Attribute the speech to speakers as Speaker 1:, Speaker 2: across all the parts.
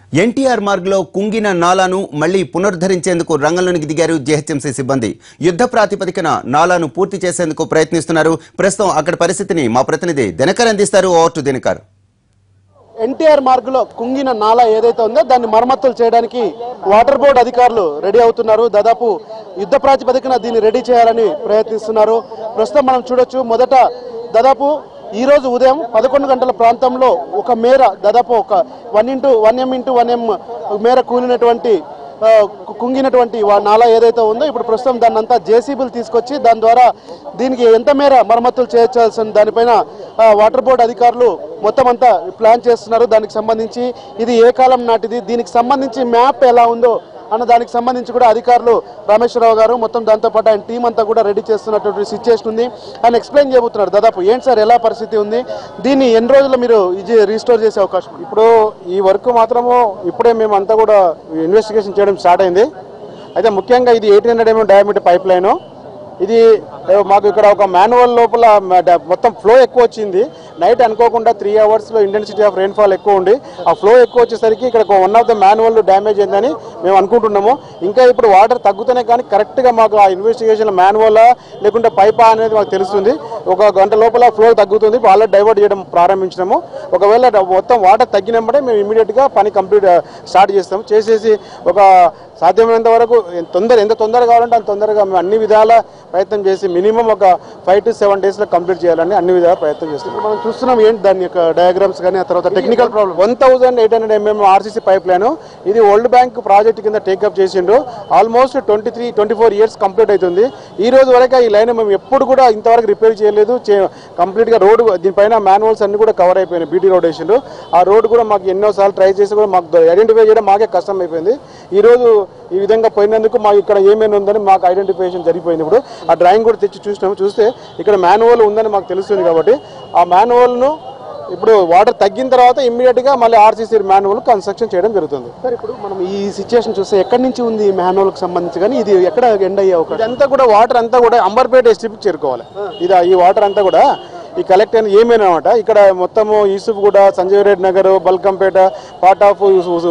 Speaker 1: ఎన్టీఆర్ మార్గ్లో కుంగిన నాలాను మళ్లీ పునరుద్ధరించేందుకు రంగంలోనికి దిగారు జీహెచ్ఎంసీ సిబ్బంది యుద్ధ ప్రాతిపదికన నాలాను పూర్తి చేసేందుకు ప్రయత్నిస్తున్నారు ప్రస్తుతం అక్కడి పరిస్థితిని మా ప్రతినిధి దినకర్ అందిస్తారు ఓవర్ టు దినకర్
Speaker 2: ఎన్టీఆర్ మార్గులో కుంగిన నాలా ఏదైతే ఉందో దాన్ని మరమ్మతులు చేయడానికి వాటర్ బోర్డు అధికారులు రెడీ అవుతున్నారు దాదాపు యుద్ధ ప్రాతిపదికన దీన్ని రెడీ చేయాలని ప్రయత్నిస్తున్నారు ప్రస్తుతం మనం చూడొచ్చు మొదట దాదాపు ఈ రోజు ఉదయం పదకొండు గంటల ప్రాంతంలో ఒక మేర దాదాపు ఒక one into one m into one m మేర కూలినటువంటి ఆ, కు- కుంగినటువంటి వా- నాలా ఏదైతే ఉందో ఇప్పుడు ప్రస్తుతం దాన్ని అంతా జేసీబీలు తీసుకొచ్చి దాని ద్వారా దీనికి ఎంత మేర మరమ్మతులు చేయించాల్సిన దానిపైన ఆ, వాటర్ బోర్డు అధికారులు మొత్తం అంతా ప్లాన్ చేస్తున్నారు దానికి సంబంధించి ఇది ఏ కాలం నాటిది దీనికి సంబంధించి మ్యాప్ ఎలా ఉందో అన్న దానికి సంబంధించి కూడా అధికారులు రామేశ్వరరావు గారు మొత్తం దాంతోపాటు ఆయన టీం అంతా కూడా రెడీ చేస్తున్నటువంటి సిచ్యుయేషన్ ఉంది ఆయన ఎక్స్ప్లెయిన్ చేయబోతున్నారు దాదాపు ఏంటి సార్ ఎలా పరిస్థితి ఉంది దీన్ని ఎన్ని రోజుల్లో మీరు ఇది రీస్టోర్ చేసే అవకాశం ఉంది?
Speaker 3: ఇప్పుడు ఈ వర్క్ మాత్రము ఇప్పుడే మేము అంతా కూడా ఇన్వెస్టిగేషన్ చేయడం స్టార్ట్ అయింది అయితే ముఖ్యంగా ఇది eighteen hundred mm diameter pipeline ఇది ఏ, మాకు ఇక్కడ ఒక మాన్యువల్ లోపల మ- డ- మొత్తం ఫ్లో ఎక్కువ వచ్చింది నైట్ అనుకోకుండా త్రీ అవర్స్లో ఇంటెన్సిటీ ఆఫ్ రెయిన్ఫాల్ ఎక్కువ ఉండి ఆ ఫ్లో ఎక్కువ వచ్చేసరికి ఇక్కడ one of the manual damage అయిందని మేము అనుకుంటున్నాము ఇంకా ఇప్పుడు వాటర్ తగ్గుతూనే కానీ కరెక్ట్గా మాకు ఆ ఇన్వెస్టిగేషన్ మాన్యువల్ లేకుంటే పైపా అనేది మాకు తెలుస్తుంది ఒక గంట లోపల ఫ్లో తగ్గుతుంది ఆల్రెడీ డైవర్ట్ చేయడం ప్రారంభించినాము ఒకవేళ డ- మొత్తం వాటర్ తగ్గినప్పుడే మేము ఇమీడియట్గా పని కంప్లీట్ స్టార్ట్ చేస్తాము చేసేసి ఒక సాధ్యమైనంత వరకు ఎంత తొందర ఎంత తొందరగా కావాలంటే అంత తొందరగా మేము అన్ని విధాల ప్రయత్నం చేసి మినిమం ఒక ఫైవ్ టు సెవెన్ డేస్లో కంప్లీట్ చేయాలని అన్ని విధాల ప్రయత్నం చేస్తాం
Speaker 2: ఇప్పుడు మనం చూస్తున్నాం ఏంటి దాని యొక్క డయాగ్రామ్స్ కానీ ఆ తర్వాత technical problem
Speaker 3: one thousand eight hundred mm RCC pipeline ఇది వరల్డ్ బ్యాంక్ ప్రాజెక్ట్ కింద టేకప్ చేసిండు almost twenty three twenty four years complete అవుతుంది ఈ రోజు వరకు ఈ లైన్ మేము ఎప్పుడు కూడా ఇంతవరకు రిపేర్ చేయలేదు కంప్లీట్గా రోడ్ దీనిపైన మాన్యువల్స్ అన్ని కూడా కవర్ అయిపోయినాయి బీటీ రోడ్ వేసిండు ఆ రోడ్ కూడా మాకు ఎన్నోసార్లు ట్రై చేసి కూడా మాకు ఐడెంటిఫై చేయడం మాకే కష్టం అయిపోయింది ఈ రోజు ఈ విధంగా పోయినందుకు మాకు ఇక్కడ ఏమేమి ఉందని మాకు ఐడెంటిఫికేషన్ జరిగిపోయింది ఇప్పుడు ఆ డ్రాయింగ్ కూడా తెచ్చి చూసినాము చూస్తే ఇక్కడ మాన్యువల్ ఉందని మాకు తెలుస్తుంది కాబట్టి ఆ మాన్యువల్ను ఇప్పుడు వాటర్ తగ్గిన తర్వాత ఇమ్మీడియట్ గా మళ్ళీ ఆర్సీసీ మాన్యువల్ కన్స్ట్రక్షన్ చేయడం జరుగుతుంది
Speaker 2: సార్ ఇప్పుడు మనం ఈ సిచ్యుయేషన్ చూస్తే ఎక్కడి నుంచి ఉంది మాన్యువల్ కి సంబంధించి కానీ ఇది ఎక్కడ ఎండ్ అయ్యే అవకాశం
Speaker 3: ఇదంతా కూడా వాటర్ అంతా కూడా అంబర్పేట ఎస్టీపీకి చేరుకోవాలి ఇది ఈ వాటర్ అంతా కూడా ఈ కలెక్ట్ అనేది ఏమైనా అనమాట ఇక్కడ మొత్తము యూసుఫ్గూడ సంజయ్ రెడ్డి నగర్ బల్కంపేట పార్ట్ ఆఫ్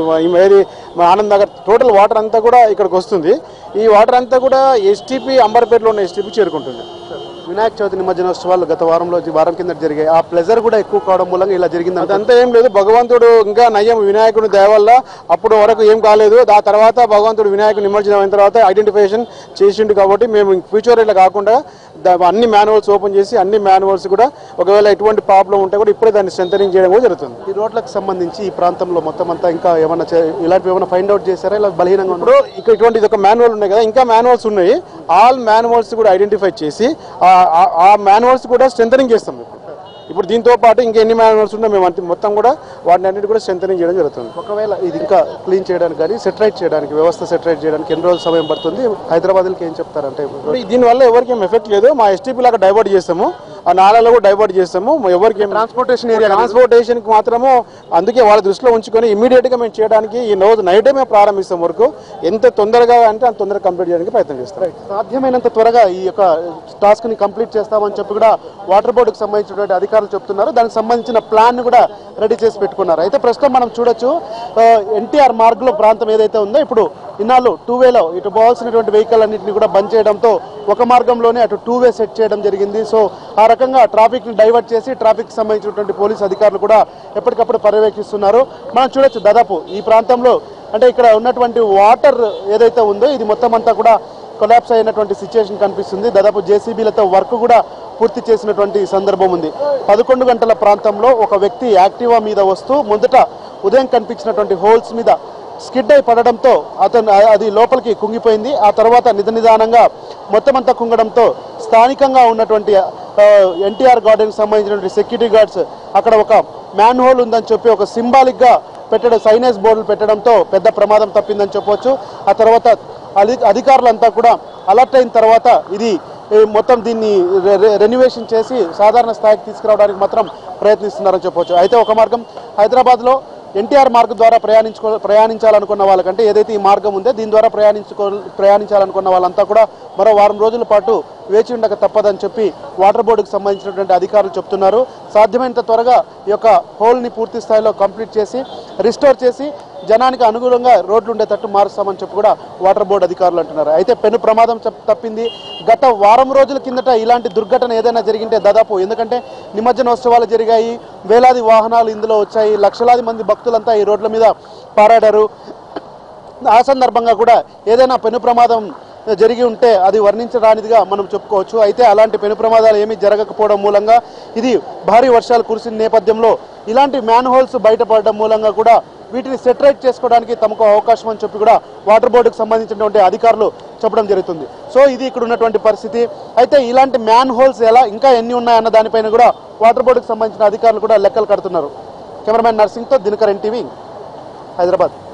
Speaker 3: ఏది మన ఆనంద్ నగర్ టోటల్ వాటర్ అంతా కూడా ఇక్కడికి వస్తుంది ఈ వాటర్ అంతా కూడా ఎస్టీపీ అంబర్పేటలో ఉన్న ఎస్టీపీ చేరుకుంటుంది
Speaker 2: వినాయక చవితి నిమజ్జనోత్సవాలు గత వారంలో వారం కింద జరిగాయి ఆ ప్లెజర్ కూడా ఎక్కువ కావడం మూలంగా ఇలా జరిగింది
Speaker 3: అదంతా ఏం లేదు భగవంతుడు ఇంకా నయ్యం వినాయకుడి దయ వల్ల అప్పుడు వరకు ఏం కాలేదు ఆ తర్వాత భగవంతుడు వినాయకుడు నిమజ్జనం అయిన తర్వాత ఐడెంటిఫికేషన్ చేసిండు కాబట్టి మేము ఫ్యూచర్ ఇట్లా కాకుండా దా- అన్ని మాన్యువల్స్ ఓపెన్ చేసి అన్ని మాన్యువల్స్ కూడా ఒకవేళ ఎటువంటి ప్రాబ్లం ఉంటే కూడా ఇప్పుడే దాన్ని స్ట్రెంథనింగ్ చేయడం కూడా జరుగుతుంది
Speaker 2: ఈ రోడ్లకు సంబంధించి ఈ ప్రాంతంలో మొత్తం అంతా ఇంకా ఏమైనా చే- ఇలాంటివి ఏమైనా ఫైండ్ అవుట్ చేశారా ఇలా బలహీనంగా ఉన్నారు
Speaker 3: ఇప్పుడు ఇక్కడ ఇటువంటి ఒక మాన్యువల్ ఉన్నాయి కదా ఇంకా మాన్యువల్స్ ఉన్నాయి ఆల్ మాన్యువల్స్ కూడా ఐడెంటిఫై చేసి ఆ- ఆ- ఆ మాన్యువల్స్ కూడా స్ట్రెంథనింగ్ చేస్తాం ఇప్పుడు ఇప్పుడు దీంతో పాటు ఇంకా ఎన్ని మాన్యువల్స్ ఉన్నా మేము అంత- మొత్తం కూడా వాటిని అన్నిటి కూడా స్ట్రెంథనింగ్ చేయడం జరుగుతుంది
Speaker 2: ఒకవేళ ఇది ఇంకా క్లీన్ చేయడానికి కానీ సెటరైట్ చేయడానికి వ్యవస్థ సెటరైట్ చేయడానికి ఎన్ని రోజులు సమయం పడుతుంది హైదరాబాద్కి ఏం చెప్తారంటే
Speaker 3: ఇప్పుడు దీనివల్ల ఎవరికి ఏం ఎఫెక్ట్ లేదు మా ఎస్టీపీ లాగా డైవర్ట్ చేస్తాము ఆ నాలలో కూడా డైవర్ట్ చేస్తాము ఎవరికి ఏం
Speaker 2: ట్రాన్స్పోర్టేషన్ ఏరియా
Speaker 3: ట్రాన్స్పోర్టేషన్ కి మాత్రము అందుకే వాళ్ళ దృష్టిలో ఉంచుకొని ఇమీడియట్ గా మేము చేయడానికి ఈ రోజు నైటే మేము ప్రారంభిస్తాం వరకు ఎంత తొందరగా అంటే అంత తొందరగా కంప్లీట్ చేయడానికి ప్రయత్నం చేస్తాం
Speaker 2: సాధ్యమైనంత త్వరగా ఈ యొక్క టాస్క్ ని కంప్లీట్ చేస్తామని చెప్పి కూడా వాటర్ బోర్డుకు సంబంధించినటువంటి అధికారులు చెప్తున్నారు దానికి సంబంధించిన ప్లాన్ ని కూడా రెడీ చేసి పెట్టుకున్నారు అయితే ప్రస్తుతం మనం చూడొచ్చు ఎన్టీఆర్ మార్గులో ప్రాంతం ఏదైతే ఉందో ఇప్పుడు ఇన్నాళ్ళు టూ వేలో ఇటు పోవాల్సినటువంటి వెహికల్ అన్నింటినీ కూడా బంద్ చేయడంతో ఒక మార్గంలోనే అటు టూ వే సెట్ చేయడం జరిగింది సో ఆ రకంగా ట్రాఫిక్ ని డైవర్ట్ చేసి ట్రాఫిక్ సంబంధించినటువంటి పోలీస్ అధికారులు కూడా ఎప్పటికప్పుడు పర్యవేక్షిస్తున్నారు మనం చూడొచ్చు దాదాపు ఈ ప్రాంతంలో అంటే ఇక్కడ ఉన్నటువంటి వాటర్ ఏదైతే ఉందో ఇది మొత్తం అంతా కూడా కొలాప్స్ అయినటువంటి సిచ్యుయేషన్ కనిపిస్తుంది దాదాపు జేసీబీలతో వర్క్ కూడా పూర్తి చేసినటువంటి సందర్భం ఉంది పదకొండు గంటల ప్రాంతంలో ఒక వ్యక్తి యాక్టివా మీద వస్తూ మొదట ఉదయం కనిపించినటువంటి హోల్స్ మీద స్కిడ్ అయి పడడంతో అతను అది లోపలికి కుంగిపోయింది ఆ తర్వాత నిధ నిదానంగా మొత్తం అంతా కుంగడంతో స్థానికంగా ఉన్నటువంటి ఎన్టీఆర్ గార్డెన్కి సంబంధించినటువంటి సెక్యూరిటీ గార్డ్స్ అక్కడ ఒక మ్యాన్ హోల్ ఉందని చెప్పి ఒక సింబాలిక్గా పెట్టడం సైనేజ్ బోర్డులు పెట్టడంతో పెద్ద ప్రమాదం తప్పిందని చెప్పొచ్చు ఆ తర్వాత అధి అధికారులంతా కూడా అలర్ట్ అయిన తర్వాత ఇది ఈ మొత్తం దీన్ని రె- రె- రెన్యువేషన్ చేసి సాధారణ స్థాయికి తీసుకురావడానికి మాత్రం ప్రయత్నిస్తున్నారని చెప్పొచ్చు అయితే ఒక మార్గం హైదరాబాద్లో ఎన్టీఆర్ మార్గం ద్వారా ప్రయాణించుకో ప్రయాణించాలనుకున్న వాళ్ళకంటే ఏదైతే ఈ మార్గం ఉందో దీని ద్వారా ప్రయాణించుకో ప్రయాణించాలనుకున్న వాళ్ళంతా కూడా మరో వారం రోజుల పాటు వేచి ఉండక తప్పదని చెప్పి వాటర్ బోర్డుకు సంబంధించినటువంటి అధికారులు చెప్తున్నారు సాధ్యమైనంత త్వరగా ఈ యొక్క హోల్ని పూర్తి స్థాయిలో కంప్లీట్ చేసి రిస్టోర్ చేసి జనానికి అనుకూలంగా రోడ్లు ఉండేటట్టు మారుస్తామని చెప్పి కూడా వాటర్ బోర్డు అధికారులు అంటున్నారు అయితే పెను ప్రమాదం చెప్- తప్పింది గత వారం రోజుల కిందట ఇలాంటి దుర్ఘటన ఏదైనా జరిగింటే దాదాపు ఎందుకంటే నిమజ్జనోత్సవాలు జరిగాయి వేలాది వాహనాలు ఇందులో వచ్చాయి లక్షలాది మంది భక్తులంతా ఈ రోడ్ల మీద పారాడారు ఆ సందర్భంగా కూడా ఏదైనా పెను ప్రమాదం జరిగి ఉంటే అది వర్ణించడానిదిగా మనం చెప్పుకోవచ్చు అయితే అలాంటి పెను ప్రమాదాలు ఏమీ జరగకపోవడం మూలంగా ఇది భారీ వర్షాలు కురిసిన నేపథ్యంలో ఇలాంటి మ్యాన్ హోల్స్ బయటపడడం మూలంగా కూడా వీటిని సెటరేట్ చేసుకోవడానికి తమకు అవకాశం అని చెప్పి కూడా వాటర్ బోర్డుకు సంబంధించినటువంటి అధికారులు చెప్పడం జరుగుతుంది సో ఇది ఇక్కడ ఉన్నటువంటి పరిస్థితి అయితే ఇలాంటి మ్యాన్ హోల్స్ ఎలా ఇంకా ఎన్ని ఉన్నాయన్న దానిపైన కూడా వాటర్ బోర్డుకు సంబంధించిన అధికారులు కూడా లెక్కలు కడుతున్నారు కెమెరామ్యాన్ నర్సింగ్తో దినకర్ ఎన్టీవీ హైదరాబాద్